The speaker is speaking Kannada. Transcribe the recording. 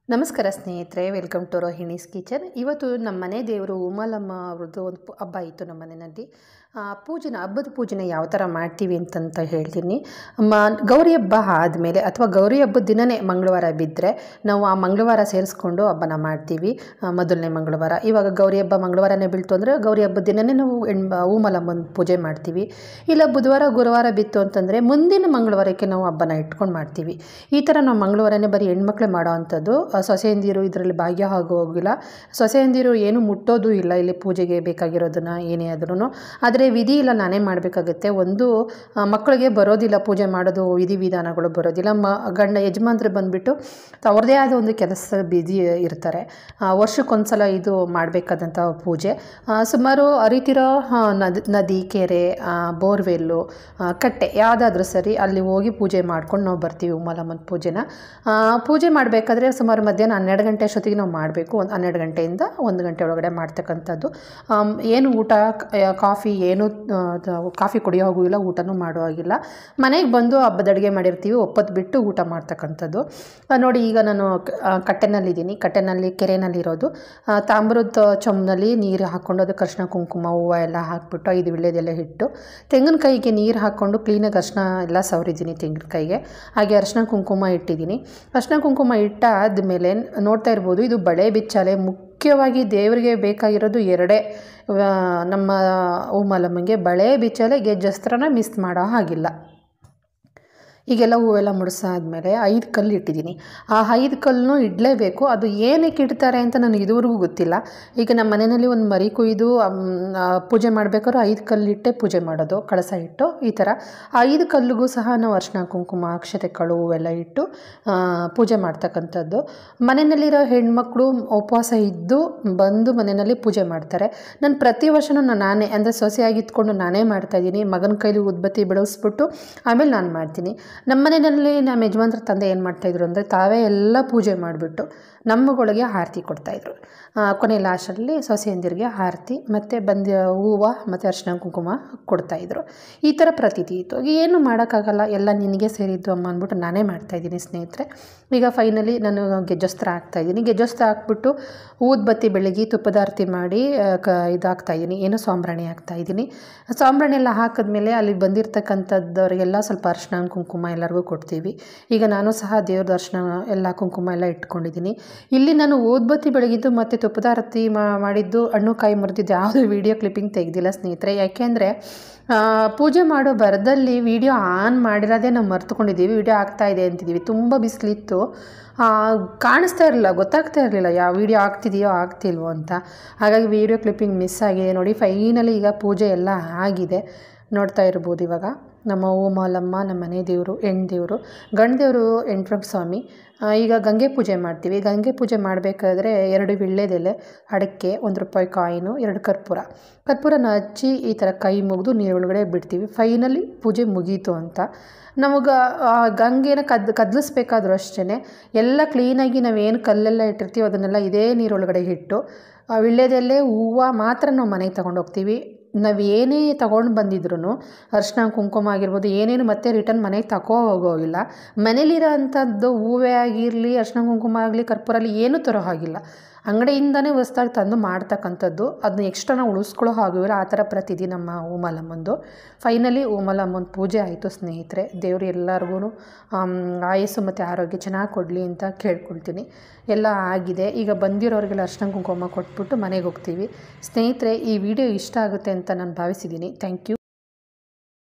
ನಮಸ್ಕಾರ ಸ್ನೇಹಿತರೆ ವೆಲ್ಕಮ್ ಟು ರೋಹಿಣೀಸ್ ಕಿಚನ್ ಇವತ್ತು ನಮ್ಮ ಮನೆ ದೇವರು ಉಮಾಲಮ್ಮ ಅವ್ರದ್ದು ಒಂದು ಪು- ಹಬ್ಬ ಇತ್ತು ನಮ್ಮ ಮನೆಯಲ್ಲಿ ಆ, ಪೂಜೆನ ಹಬ್ಬದ ಪೂಜೆನ ಯಾವ ಥರ ಮಾಡ್ತೀವಿ ಅಂತಂತ ಹೇಳ್ತೀನಿ ಮ ಗೌರಿ ಹಬ್ಬ ಆದಮೇಲೆ ಅಥವಾ ಗೌರಿ ಹಬ್ಬದ ದಿನವೇ ಮಂಗಳವಾರ ಬಿದ್ದರೆ ನಾವು ಆ ಮಂಗಳವಾರ ಸೇರಿಸ್ಕೊಂಡು ಹಬ್ಬನ ಮಾಡ್ತೀವಿ ಆ, ಮೊದಲನೇ ಮಂಗಳವಾರ ಇವಾಗ ಗೌರಿ ಹಬ್ಬ ಮಂಗಳವಾರನೇ ಬೀಳ್ತು ಅಂದರೆ ಗೌರಿ ಹಬ್ಬದ ದಿನವೇ ನಾವು ಹೆಣ್ ಉಮಾಲಮ್ಮನ ಪೂಜೆ ಮಾಡ್ತೀವಿ ಇಲ್ಲ ಬುಧವಾರ ಗುರುವಾರ ಬಿತ್ತು ಅಂತಂದರೆ ಮುಂದಿನ ಮಂಗಳವಾರಕ್ಕೆ ನಾವು ಹಬ್ಬನ ಇಟ್ಕೊಂಡು ಮಾಡ್ತೀವಿ ಈ ಥರ ನಾವು ಮಂಗಳವಾರನೇ ಬರೀ ಹೆಣ್ಮಕ್ಳೇ ಮಾಡೋ ಅಂಥದ್ದು ಆ, ಸೊಸೆಯಂದಿರು ಇದರಲ್ಲಿ ಭಾಗ್ಯ ಹೋಗಿಲ್ಲ ಸೊಸೆಯಂದಿರು ಏನು ಮುಟ್ಟೋದು ಇಲ್ಲ ಇಲ್ಲಿ ಪೂಜೆಗೆ ಬೇಕಾಗಿರೋದನ್ನ ಏನೇ ಆದ್ರೂ ಆದರೆ ವಿಧಿ ಇಲ್ಲ ನಾನೇ ಮಾಡಬೇಕಾಗುತ್ತೆ ಒಂದು ಆ, ಮಕ್ಕಳಿಗೆ ಬರೋದಿಲ್ಲ ಪೂಜೆ ಮಾಡೋದು ವಿಧಿ ವಿಧಾನಗಳು ಬರೋದಿಲ್ಲ ಮ ಗಂಡ ಯಜಮಾನ್ರು ಬಂದುಬಿಟ್ಟು ಅವ್ರದ್ದೇ ಆದ ಒಂದು ಕೆಲಸ ಬಿಜಿ ಇರ್ತಾರೆ ಆ, ವರ್ಷಕ್ಕೊಂದ್ಸಲ ಇದು ಮಾಡಬೇಕಾದಂಥ ಪೂಜೆ ಆ, ಸುಮಾರು ಹರಿತಿರೋ ಆ, ನದಿ ನದಿ ಕೆರೆ ಆ, ಬೋರ್ವೆಲ್ಲು ಆ, ಕಟ್ಟೆ ಯಾವುದಾದ್ರೂ ಸರಿ ಅಲ್ಲಿ ಹೋಗಿ ಪೂಜೆ ಮಾಡ್ಕೊಂಡು ನಾವು ಬರ್ತೀವಿ ಉಮಾಲಮ್ಮನ ಪೂಜೆನ ಆ, ಪೂಜೆ ಮಾಡಬೇಕಾದ್ರೆ ಸುಮಾರು ಮಧ್ಯಾಹ್ನ ಹನ್ನೆರಡು ಗಂಟೆ ಅಷ್ಟೊತ್ತಿಗೆ ನಾವು ಮಾಡಬೇಕು ಒಂದು ಹನ್ನೆರಡು ಗಂಟೆಯಿಂದ ಒಂದು ಗಂಟೆ ಒಳಗಡೆ ಮಾಡ್ತಕ್ಕಂಥದ್ದು ಆಮ್, ಏನು ಊಟ ಕ- ಆ, ಕಾಫಿ ಏನು ಆ, ತ- ಕಾಫಿ ಕುಡಿಯೋ ಹಾಗೂ ಇಲ್ಲ ಊಟನೂ ಮಾಡೋ ಹಾಗಿಲ್ಲ ಮನೆಗೆ ಬಂದು ಹಬ್ಬದ ಅಡುಗೆ ಮಾಡಿರ್ತೀವಿ ಒಪ್ಪತ್ತು ಬಿಟ್ಟು ಊಟ ಮಾಡ್ತಕ್ಕಂಥದ್ದು ಆ, ನೋಡಿ ಈಗ ನಾನು ಕ- ಆ, ಕಟ್ಟೆನಲ್ಲಿದ್ದೀನಿ ಕಟ್ಟೆನಲ್ಲಿ ಕೆರೆನಲ್ಲಿರೋದು ಆ, ತಾಮ್ರದ ಚೊಂಬನಲ್ಲಿ ನೀರು ಹಾಕ್ಕೊಂಡು ಅದಕ್ಕೆ ಅರಿಶಿನ ಕುಂಕುಮ ಹೂವು ಎಲ್ಲ ಹಾಕ್ಬಿಟ್ಟು ಐದು ವಿಳ್ಯದೆಲ್ಲ ಇಟ್ಟು ತೆಂಗಿನಕಾಯಿಗೆ ನೀರು ಹಾಕ್ಕೊಂಡು ಕ್ಲೀನಾಗಿ ಅರಿಶಿನ ಎಲ್ಲ ಸವರಿದ್ದೀನಿ ತೆಂಗಿನಕಾಯಿಗೆ ಹಾಗೆ ಅರಿಶಿನ ಕುಂಕುಮ ಇಟ್ಟಿದ್ದೀನಿ ಅರಿಶಿನ ಕುಂಕುಮ ಇಟ್ಟಾದ್ಮೇಲೆ ನೋಡ್ತಾ ಇರ್ಬೋದು ಇದು ಬಳೆ ಬಿಚ್ಚಾಲೆ ಮುಖ್ಯವಾಗಿ ದೇವರಿಗೆ ಬೇಕಾಗಿರೋದು ಎರಡೇ ಆ, ನಮ್ಮ ಉಮಾಲಮ್ಮಂಗೆ ಬಳೆ ಬಿಚ್ಚಲೆ ಗೆಜ್ಜಸ್ತ್ರನ ಮಿಸ್ ಮಾಡೋ ಹಾಗಿಲ್ಲ ಈಗೆಲ್ಲ ಹೂವೆಲ್ಲ ಮುಡಿಸಾದ್ಮೇಲೆ ಐದು ಕಲ್ಲು ಇಟ್ಟಿದ್ದೀನಿ ಆ ಐದು ಕಲ್ಲನ್ನು ಇಡಲೇಬೇಕು ಅದು ಏನಕ್ಕೆ ಇಡ್ತಾರೆ ಅಂತ ನನಗೆ ಇದುವರೆಗೂ ಗೊತ್ತಿಲ್ಲ ಈಗ ನಮ್ಮ ಮನೆಯಲ್ಲಿ ಒಂದು ಮರಿ ಕೊಯ್ದು ಅಮ್, ಆ, ಪೂಜೆ ಮಾಡಬೇಕಾದ್ರೂ ಐದು ಕಲ್ಲು ಇಟ್ಟೆ ಪೂಜೆ ಮಾಡೋದು ಕಳಸ ಇಟ್ಟು ಈ ಥರ ಆ ಐದು ಕಲ್ಲಿಗೂ ಸಹ ನಾವು ಅರಿಶಿನ ಕುಂಕುಮ ಅಕ್ಷತೆ ಕಳು ಹೂವೆಲ್ಲ ಇಟ್ಟು ಆ, ಪೂಜೆ ಮಾಡ್ತಕ್ಕಂಥದ್ದು ಮನೆಯಲ್ಲಿರೋ ಹೆಣ್ಮಕ್ಳು ಉಪವಾಸ ಇದ್ದು ಬಂದು ಮನೆಯಲ್ಲಿ ಪೂಜೆ ಮಾಡ್ತಾರೆ ನಾನು ಪ್ರತಿ ವರ್ಷವೂ ನಾನು ನಾನೇ ಅಂದರೆ ಸೊಸೆಯಾಗಿ ಇದ್ಕೊಂಡು ನಾನೇ ಮಾಡ್ತಾಯಿದ್ದೀನಿ ಮಗನ ಕೈಲಿ ಉದ್ಬತ್ತಿ ಬೆಳೆಸ್ಬಿಟ್ಟು ಆಮೇಲೆ ನಾನು ಮಾಡ್ತೀನಿ ನಮ್ಮ ಮನೆಯಲ್ಲಿ ನಮ್ಮ ಯಜಮಾನ್ರ ತಂದೆ ಏನು ಮಾಡ್ತಾಯಿದ್ರು ಅಂದರೆ ತಾವೇ ಎಲ್ಲ ಪೂಜೆ ಮಾಡಿಬಿಟ್ಟು ನಮ್ಮಗಳಿಗೆ ಆರತಿ ಕೊಡ್ತಾಯಿದ್ರು ಆ, ಕೊನೆ ಲಾಸ್ಟಲ್ಲಿ ಸೊಸೆಯಂದಿರಿಗೆ ಆರತಿ ಮತ್ತು ಬಂದ ಹೂವು ಮತ್ತು ಅರಿಶಿನ ಕುಂಕುಮ ಕೊಡ್ತಾಯಿದ್ರು ಈ ಥರ ಪ್ರತೀತಿ ಇತ್ತು ಏನು ಮಾಡೋಕ್ಕಾಗಲ್ಲ ಎಲ್ಲ ನಿನಗೆ ಸೇರಿದ್ದು ಅಮ್ಮ ಅಂದ್ಬಿಟ್ಟು ನಾನೇ ಮಾಡ್ತಾಯಿದ್ದೀನಿ ಸ್ನೇಹಿತರೆ ಈಗ ಫೈನಲಿ ನಾನು ಗೆಜ್ಜಸ್ತ್ರ ಹಾಕ್ತಾಯಿದ್ದೀನಿ ಗೆಜ್ಜಸ್ತ್ರ ಹಾಕ್ಬಿಟ್ಟು ಊದ್ಬತ್ತಿ ಬೆಳಗ್ಗೆ ತುಪ್ಪದ ಆರತಿ ಮಾಡಿ ಆ, ಕ ಇದು ಹಾಕ್ತಾಯಿದ್ದೀನಿ ಏನು ಸಾಂಬ್ರಾಣಿ ಹಾಕ್ತಾಯಿದ್ದೀನಿ ಸಾಂಬ್ರಾಣಿ ಎಲ್ಲ ಹಾಕಿದ್ಮೇಲೆ ಅಲ್ಲಿ ಬಂದಿರತಕ್ಕಂಥದ್ದವರಿಗೆಲ್ಲ ಸ್ವಲ್ಪ ಅರಿಶಿನ ಕುಂಕುಮ ಎಲ್ಲರಿಗೂ ಕೊಡ್ತೀವಿ ಈಗ ನಾನು ಸಹ ದೇವ್ರ ದರ್ಶನ ಎಲ್ಲ ಕುಂಕುಮ ಎಲ್ಲ ಇಟ್ಕೊಂಡಿದ್ದೀನಿ ಇಲ್ಲಿ ನಾನು ಊದ್ಬತ್ತಿ ಬೆಳಗಿದ್ದು ಮತ್ತು ತುಪ್ಪದ ಆರತಿ ಮಾ- ಮಾಡಿದ್ದು ಹಣ್ಣು ಕಾಯಿ ಮುರಿದಿದ್ದು ಯಾವುದೂ ವೀಡಿಯೋ ಕ್ಲಿಪ್ಪಿಂಗ್ ತೆಗೆದಿಲ್ಲ ಸ್ನೇಹಿತರೆ ಯಾಕೆಂದರೆ ಪೂಜೆ ಮಾಡೋ ಬರದಲ್ಲಿ ವಿಡಿಯೋ ಆನ್ ಮಾಡಿರೋದೇ ನಾವು ಮರ್ತುಕೊಂಡಿದ್ದೀವಿ ವಿಡಿಯೋ ಆಗ್ತಾ ಇದೆ ಅಂತಿದ್ದೀವಿ ತುಂಬ ಬಿಸಿಲಿತ್ತು ಕಾಣಿಸ್ತಾ ಇರಲಿಲ್ಲ ಗೊತ್ತಾಗ್ತಾ ಇರಲಿಲ್ಲ ಯಾವ ವಿಡಿಯೋ ಆಗ್ತಿದೆಯೋ ಆಗ್ತಿಲ್ವೋ ಅಂತ ಹಾಗಾಗಿ ವಿಡಿಯೋ ಕ್ಲಿಪ್ಪಿಂಗ್ ಮಿಸ್ ಆಗಿದೆ ನೋಡಿ ಫೈನಲಿ ಈಗ ಪೂಜೆ ಎಲ್ಲ ಆಗಿದೆ ನೋಡ್ತಾ ಇರ್ಬೋದು ಇವಾಗ ನಮ್ಮ ಓಮಾಲಮ್ಮ ನಮ್ಮ ಮನೆ ದೇವರು ಹೆಣ್ಣು ದೇವರು ಗಂಡು ದೇವರು ಎಂಟ್ರಂಗ ಸ್ವಾಮಿ ಆ, ಈಗ ಗಂಗೆ ಪೂಜೆ ಮಾಡ್ತೀವಿ ಗಂಗೆ ಪೂಜೆ ಮಾಡಬೇಕಾದ್ರೆ ಎರಡು ವಿಳ್ಳೆದೆಲೆ ಅಡಕೆ ಒಂದು ರೂಪಾಯಿ ಕಾಯಿನು ಎರಡು ಕರ್ಪೂರ ಕರ್ಪೂರನ ಹಚ್ಚಿ ಈ ಥರ ಕೈ ಮುಗಿದು ನೀರೊಳಗಡೆ ಬಿಡ್ತೀವಿ ಫೈನಲಿ ಪೂಜೆ ಮುಗೀತು ಅಂತ ನಮಗೆ ಆ ಗಂಗೆನ ಕದ್ ಕದಲಿಸ್ಬೇಕಾದ್ರೂ ಅಷ್ಟೇ ಎಲ್ಲ ಕ್ಲೀನಾಗಿ ನಾವೇನು ಕಲ್ಲೆಲ್ಲ ಇಟ್ಟಿರ್ತೀವಿ ಅದನ್ನೆಲ್ಲ ಇದೇ ನೀರೊಳಗಡೆ ಇಟ್ಟು ಆ ವಿಳ್ಯದೆಲೆ ಹೂವು ಮಾತ್ರ ನಾವು ಮನೆಗೆ ತಗೊಂಡು ಹೋಗ್ತೀವಿ ನಾವು ಏನೇ ತೊಗೊಂಡು ಬಂದಿದ್ರು ಅರಿಶಿನ ಕುಂಕುಮ ಆಗಿರ್ಬೋದು ಏನೇನು ಮತ್ತೆ ರಿಟರ್ನ್ ಮನೆಗೆ ತಗೋ ಹೋಗೋಗಿಲ್ಲ ಮನೇಲಿರೋ ಅಂಥದ್ದು ಹೂವೇ ಆಗಿರಲಿ ಅರಿಶಿನ ಕುಂಕುಮ ಆಗಲಿ ಕರ್ಪೂರ ಆಗಲಿ ಏನೂ ತರೋ ಹಾಗಿಲ್ಲ ಅಂಗಡಿಯಿಂದನೇ ಹೊಸ್ದಾಗಿ ತಂದು ಮಾಡ್ತಕ್ಕಂಥದ್ದು ಅದನ್ನ ಎಕ್ಸ್ಟ್ರಾ ನಾವು ಉಳಿಸ್ಕೊಳ್ಳೋ ಹಾಗಿಲ್ಲ ಆ ಥರ ಪ್ರತಿದಿ ನಮ್ಮ ಉಮಾಲಮ್ಮಂದು ಫೈನಲಿ ಉಮಾಲಮ್ಮನ ಪೂಜೆ ಆಯಿತು ಸ್ನೇಹಿತರೆ ದೇವರು ಎಲ್ಲರಿಗೂ ಆಯಸ್ಸು ಮತ್ತು ಆರೋಗ್ಯ ಚೆನ್ನಾಗಿ ಕೊಡಲಿ ಅಂತ ಕೇಳ್ಕೊಳ್ತೀನಿ ಎಲ್ಲ ಆಗಿದೆ ಈಗ ಬಂದಿರೋರಿಗೆಲ್ಲ ಅರ್ಶಿನ ಕುಂಕುಮ ಕೊಟ್ಬಿಟ್ಟು ಮನೆಗೆ ಹೋಗ್ತೀವಿ ಸ್ನೇಹಿತರೆ ಈ ವಿಡಿಯೋ ಇಷ್ಟ ಆಗುತ್ತೆ ಅಂತ ನಾನು ಭಾವಿಸಿದ್ದೀನಿ ಥ್ಯಾಂಕ್ ಯು